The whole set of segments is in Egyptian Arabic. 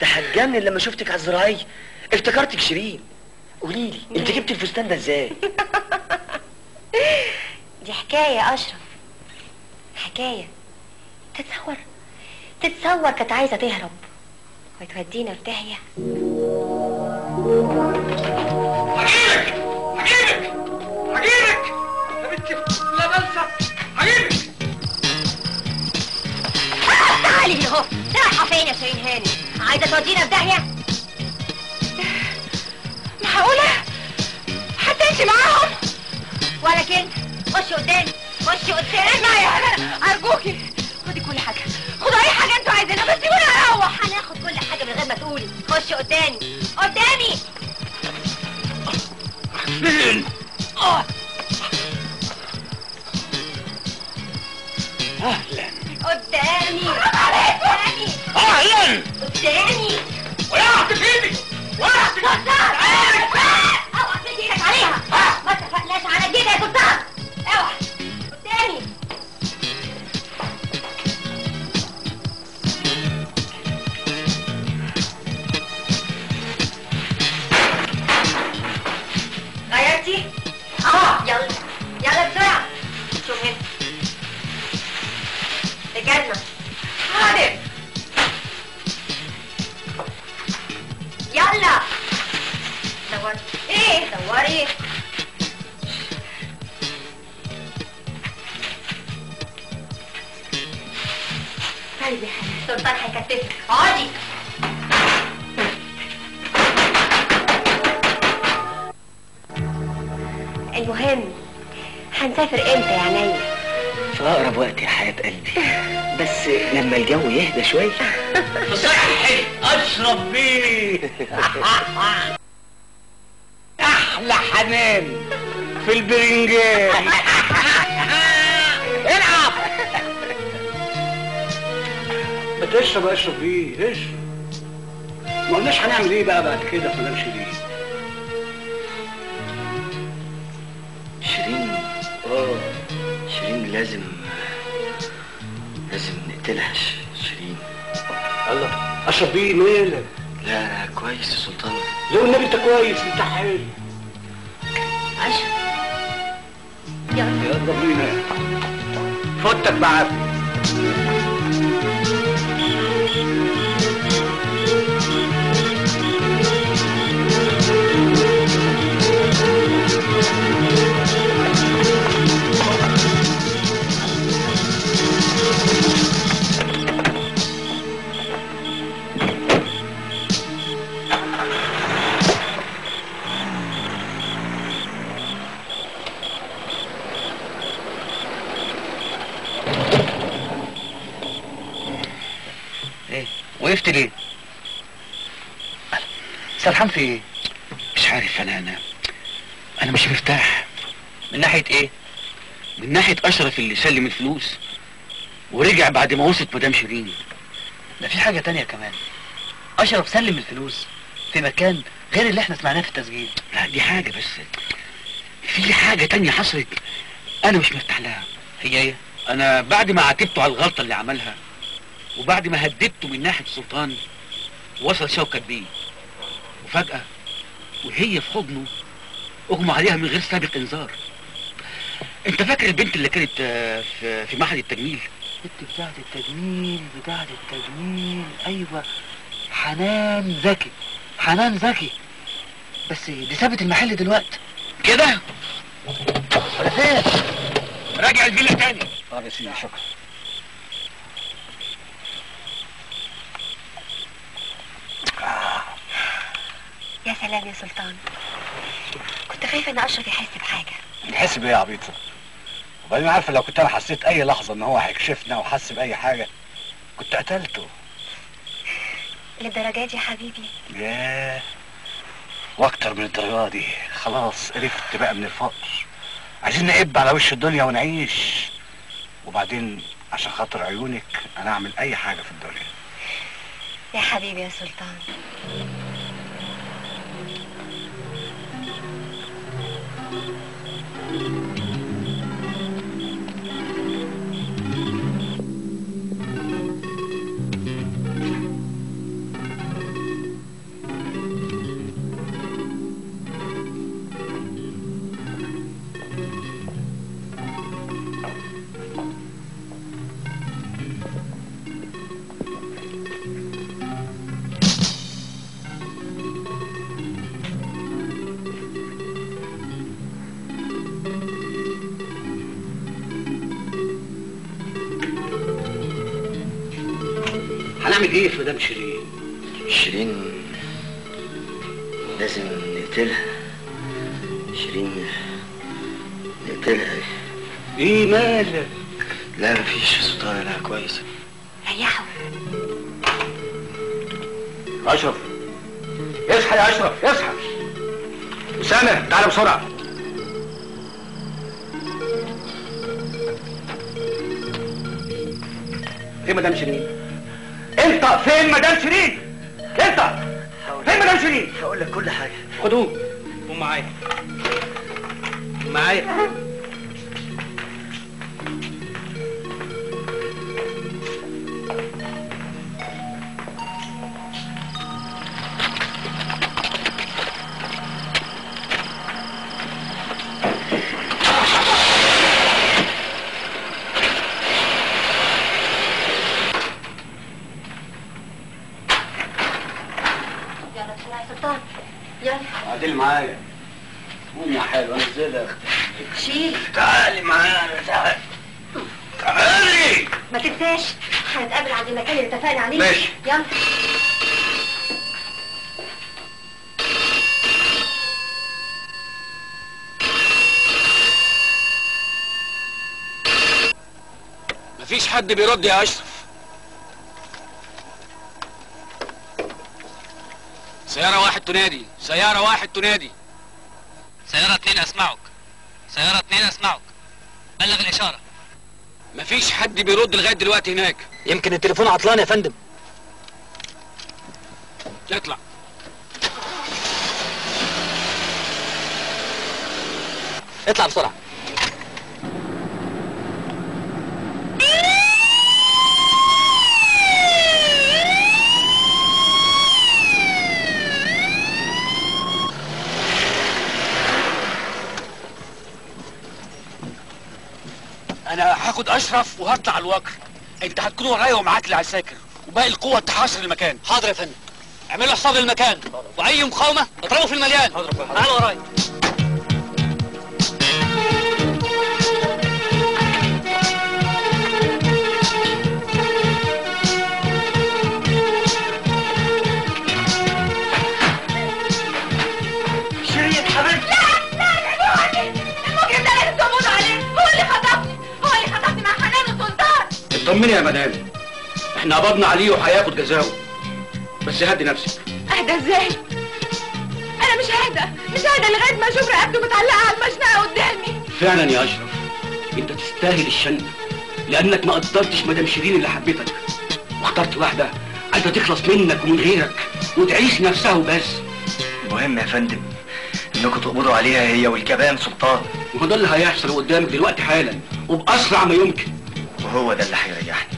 ده هتجنن لما شفتك على الزراعيه افتكرتك شيرين قولي لي انت جبت الفستان ده ازاي دي حكاية يا أشرف حكاية تتصور تتصور كانت عايزة تهرب وتودينا في داهية هجيبك هجيبك هجيبك يا بنت لا بنسى هجيبك تعالي هنا اهو رايحة فين يا شيرين هاني عايزة تودينا في داهية معقولة حتى انت معاهم ولا كده خشي قدامي خشي قدامي اسمعي يا هنا ارجوكي خدي كل حاجة خدوا اي حاجة انتوا عايزينها بس سيبوني اروح هناخد كل حاجة من غير ما تقولي خشي قدامي قدامي فين اه اهلا قدامي قدامي اهلا قدامي وقعت في ايدي وقعت في اوعى تمد ايدك عليها ما اتفقناش على كده يا سلطان اوعى قدامي غيرتي؟ اه يلا يلا بسرعة شوف هنا رجالنا حاضر يلا دوري ايه دوري طيب يا حبيبي سلطان هيكتفك اقعدي المهم هنسافر امتى يا عينيا في اقرب وقت يا حياه قلبي بس لما الجو يهدى شويه صحي اشرب بيه احلى حنان في البرنجان العب ما تشرب اشرب بيه اشرب ما قلناش هنعمل ايه بقى بعد كده في مدام شيرين شيرين اه شيرين لازم لازم نقتلها ش- شيرين الله اشرب بيه مالك لا لا كويس يا سلطان لو النبي انت كويس انت حلو عشان يلا يلا بينا فوتك بعافيه ايه وقفت ليه سرحان في ايه مش عارف انا انا انا مش مرتاح من ناحيه ايه من ناحيه اشرف اللي سلم الفلوس ورجع بعد ما وصلت مدام شيرين ده في حاجه تانية كمان اشرف سلم الفلوس في مكان غير اللي احنا سمعناه في التسجيل لا دي حاجه بس في حاجه تانية حصلت انا مش مرتاح لها هي ايه انا بعد ما عاتبته على الغلطه اللي عملها وبعد ما هددته من ناحيه السلطان وصل شوكت بيه وفجاه وهي في حضنه اغمى عليها من غير سابق انذار انت فاكر البنت اللي كانت آه، في في معهد التجميل الست بتاعت التجميل بتاعت التجميل ايوه حنان زكي حنان زكي بس دي سابت المحل دلوقتي كده ولا فين راجع الفيلا تاني طب يا سيدي شكرا يا سلام يا سلطان كنت خايفة ان اشرف يحس بحاجة يحس بايه يا عبيطه وبعدين عارفه لو كنت انا حسيت اي لحظه ان هو هيكشفنا وحس باي حاجه كنت قتلته للدرجة دي يا حبيبي ياه واكتر من الدرجه دي خلاص قرفت بقى من الفقر عايزين نقب على وش الدنيا ونعيش وبعدين عشان خاطر عيونك انا اعمل اي حاجه في الدنيا يا حبيبي يا سلطان هنعمل ايه في مدام شيرين شيرين لازم نقتلها شيرين نقتلها ايه مالك لا مفيش سلطان لا كويس ريحوا اشرف اصحى يا اشرف اصحى اسامه تعالى بسرعه فين مدام شيرين انت فين مدام شيرين انت فين مدام شيرين هقول لك كل حاجه خدوه قوم معايا معايا يلا بسرعة يا سلطان يلا عادل معايا قوم يا حلو انزلها يا اختي شيل تعالي معايا تعالي تعالي ما تنساش هنتقابل عند المكان اللي اتفقنا عليه ماشي. يلا مفيش حد بيرد يا اشرف سيارة واحد تنادي سيارة واحد تنادي سيارة اتنين اسمعك سيارة اتنين اسمعك بلغ الاشارة مفيش حد بيرد لغاية دلوقتي هناك يمكن التليفون عطلان يا فندم اطلع اطلع بسرعة انا هاخد اشرف وهطلع الوكر انت هتكون ورايا ومعاك العساكر وباقي القوة تحاصر المكان حاضر يا فندم اعملوا حساب المكان واي مقاومة اضربوا في المليان تعالوا ورايا شيرين حبيبتي لا لا رجعوني المجرم ده لازم تقبضوا عليه هو اللي خطفني هو اللي خطفني مع حنان وسلطان اطمني يا مدام احنا قبضنا عليه وهياخد جزاؤه بس هدي نفسك اهدى ازاي انا مش ههدى مش ههدى لغايه ما اشوف رقبته متعلقه على المشنقه قدامي فعلا يا اشرف انت تستاهل الشنق لانك ما قدرتش مدام شيرين اللي حبيتك واخترت واحده عايزه تخلص منك ومن غيرك وتعيش نفسها وبس المهم يا فندم انكم تقبضوا عليها هي والكبان سلطان وهو ده اللي هيحصل قدامك دلوقتي حالا وباسرع ما يمكن وهو ده اللي هيريحني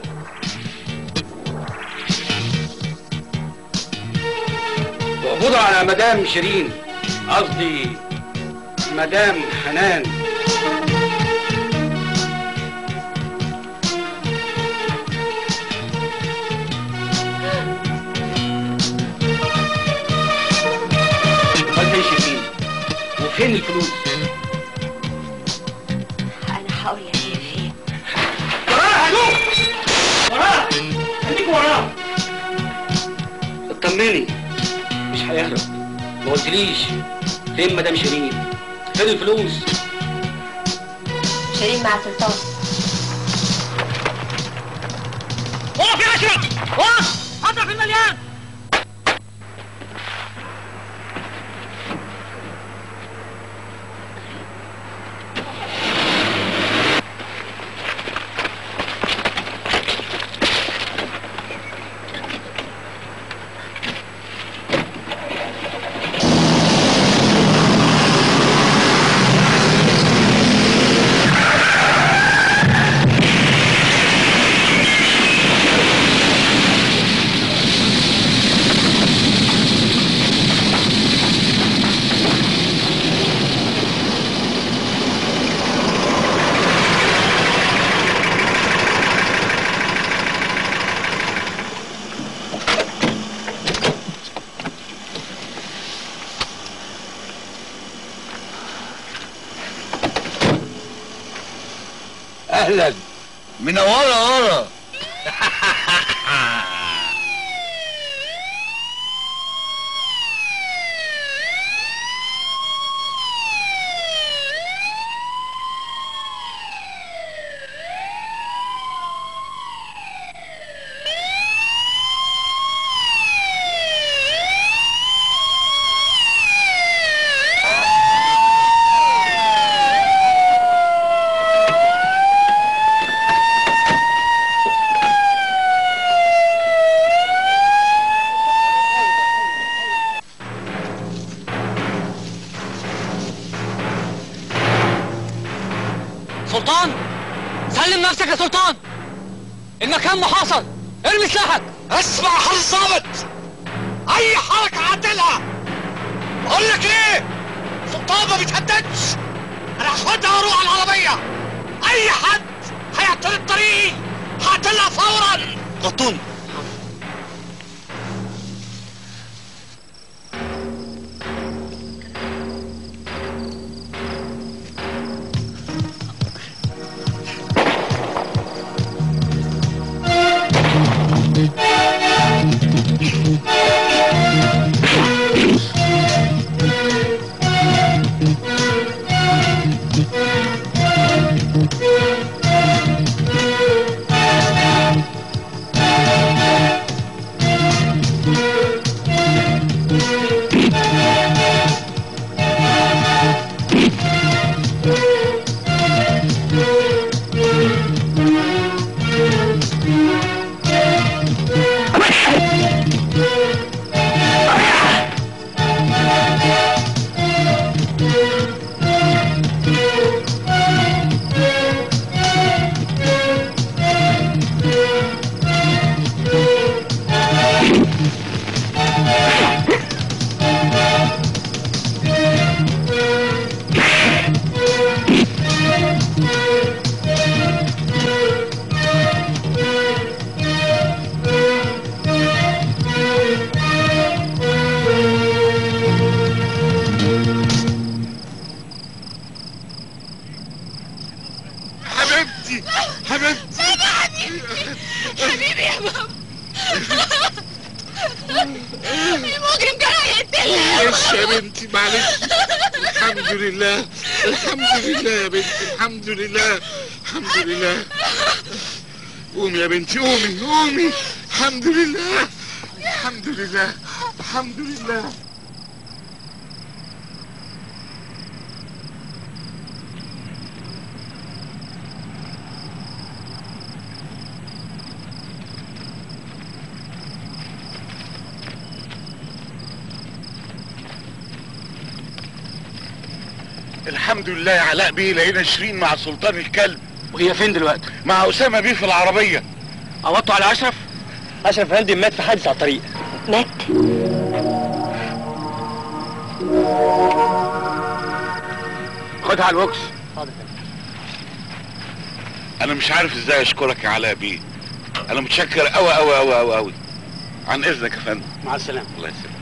واقبضوا على مدام شيرين قصدي مدام حنان امال فين شيرين وفين الفلوس انا هقول لك هي فين وراها هدوء وراها خليك وراها اطمني مش هيهرب ما قلتليش فين مدام شيرين فين الفلوس شيرين مع سلطان وقف يا اشرف وقف اضرب في المليان اهلا منوره ورا سلم نفسك يا سلطان المكان محاصر ارمي سلاحك اسمع يا حاج الظابط اي حركه عدلها بقول لك ايه سلطان ما بيتهددش انا هاخدها واروح على العربيه اي حد هيعطل الطريق هقتلها فورا غطوني حبيبتي حبيبتي حبيبي يا بابا المجرم كان هيقتلني معلش يا بنتي معلش الحمد لله الحمد لله يا بنتي الحمد لله الحمد لله قومي يا بنتي قومي قومي الحمد لله الحمد لله الحمد لله الحمد لله يا علاء بيه لقينا شيرين مع سلطان الكلب وهي فين دلوقتي مع اسامه بيه في العربيه قبضتوا على اشرف اشرف هندي مات في حادث على الطريق مات خدها على الوكس انا مش عارف ازاي اشكرك يا علاء بيه انا متشكر قوي قوي قوي قوي قوي عن اذنك يا فندم مع السلامه الله يسلمك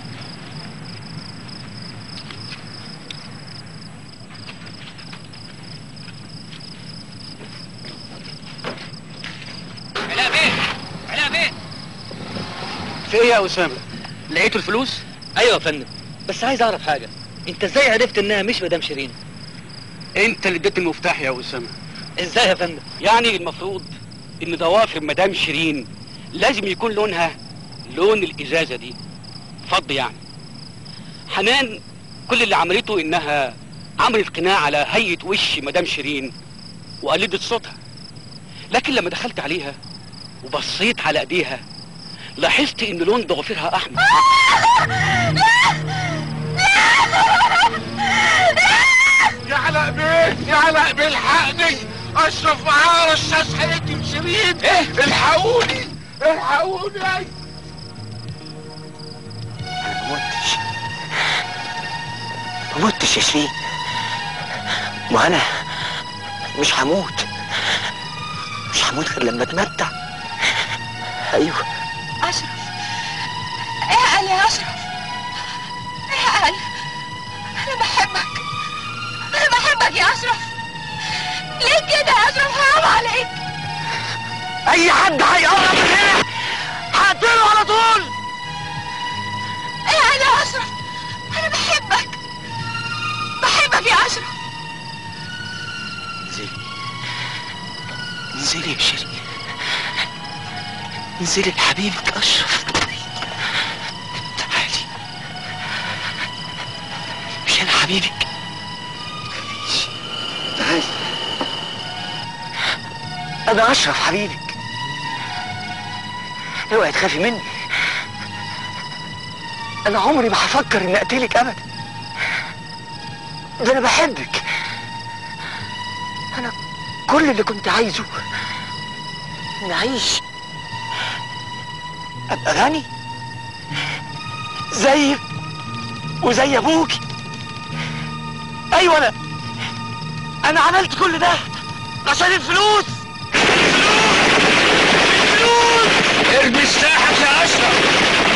علاء بيه علاء بيه في ايه يا اسامه لقيتوا الفلوس ايوه يا فندم بس عايز اعرف حاجه انت ازاي عرفت انها مش مدام شيرين انت اللي اديت المفتاح يا اسامه ازاي يا فندم يعني المفروض ان ضوافر مدام شيرين لازم يكون لونها لون الازازه دي فض يعني حنان كل اللي عملته انها عملت قناع على هيئه وش مدام شيرين وقلدت صوتها لكن لما دخلت عليها وبصيت على ايديها لاحظت ان لون ضوافرها احمر يا علاء بيه يا علاء بيه الحقني اشرف معاه رشاش هيقتل شيرين ايه الحقوني الحقوني انا ما متش ما متش يا شيرين وانا مش هموت مش هموت غير لما اتمتع ايوه اشرف اعقل يا اشرف اعقل انا بحبك انا بحبك يا اشرف ليه كده يا اشرف حرام عليك اي حد هيقرب من هنا هقتله على طول اعقل يا اشرف انا بحبك بحبك يا اشرف انزلي انزلي يا شيرين انزلي لحبيبك اشرف تعالي مش انا حبيبك مفيش تعالي انا اشرف حبيبك اوعي تخافي مني انا عمري ما هفكر اني اقتلك ابدا ده انا بحبك انا كل اللي كنت عايزه نعيش ابقى غني زيك وزي ابوكي ايوه انا انا عملت كل ده عشان الفلوس ارمي سلاحك يا اشرف